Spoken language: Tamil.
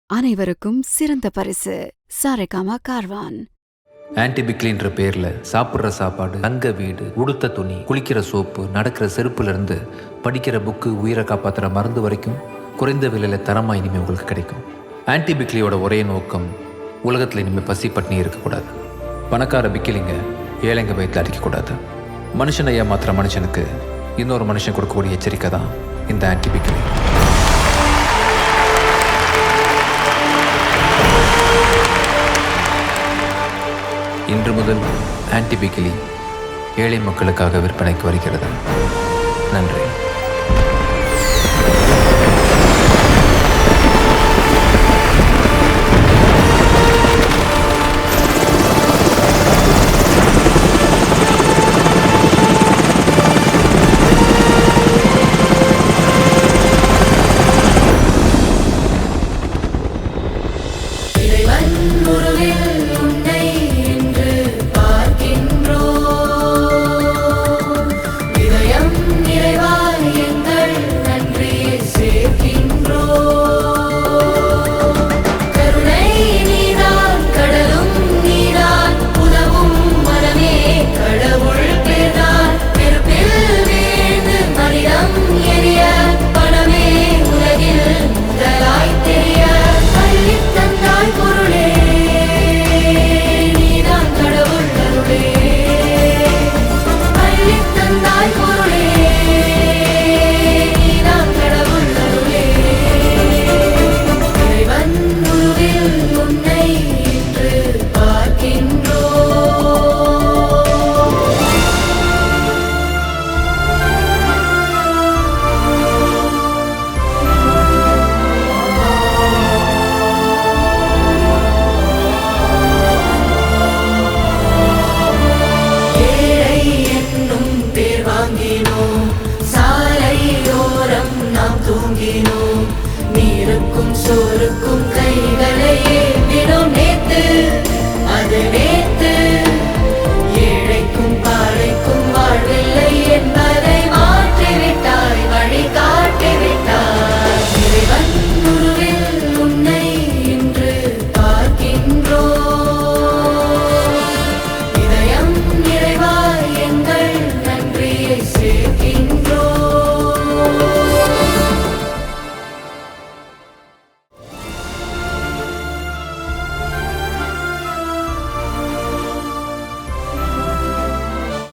அனைவருக்கும் சிறந்த பரிசு சாரேகாமா கார்வான் ஆன்டிபிக்லின்ற பேர்ல சாப்பிட்ற சாப்பாடு தங்க வீடு உடுத்த துணி குளிக்கிற சோப்பு நடக்கிற செருப்புல இருந்து படிக்கிற புக்கு உயிரை காப்பாத்துற மருந்து வரைக்கும் குறைந்த விலையில தரமா இனிமே உங்களுக்கு கிடைக்கும் ஆன்டிபிக்லியோட ஒரே நோக்கம் உலகத்துல இனிமே பசி பட்டினி இருக்கக்கூடாது பணக்கார பிக்கிலிங்க ஏழைங்க வயிற்றுல அடிக்கக்கூடாது மனுஷனை ஏமாத்துற மனுஷனுக்கு இன்னொரு மனுஷன் கொடுக்கக்கூடிய எச்சரிக்கை தான் இந்த ஆன்டிபிக்லி இன்று முதல் ஆன்டிபிக்கிலி ஏழை மக்களுக்காக விற்பனைக்கு வருகிறது நன்றி இறைவன் உருவில் உன்னை இன்று பார்க்கின்றோம் இதயம் நிறைவாய் எங்கள் நன்றியை சேர்க்கின்றோம் கருணை நீதான் கடலும் நீதான் உதவும் மனமே கடவுள் பேர்தான் நெருப்பில் வீழ்ந்து மனிதம் எரிய பணமே உலகில் முதலாய் தெரிய அள்ளித் தந்தாய் பொருளே நீதான் கடவுள் அருளே அள்ளித் தந்தாய் பொருளே நீதான் கடவுள் அருளே இறைவன் உருவில் உன்னை இன்று பார்க்கின்றோம் ஏழை என்னும் பேர் வாங்கினோம் சாலையோரம் நாம் தூங்கினோம் நீருக்கும் சோறுக்கும் கைகளை ஏந்தினோம் நேத்து அது நேத்து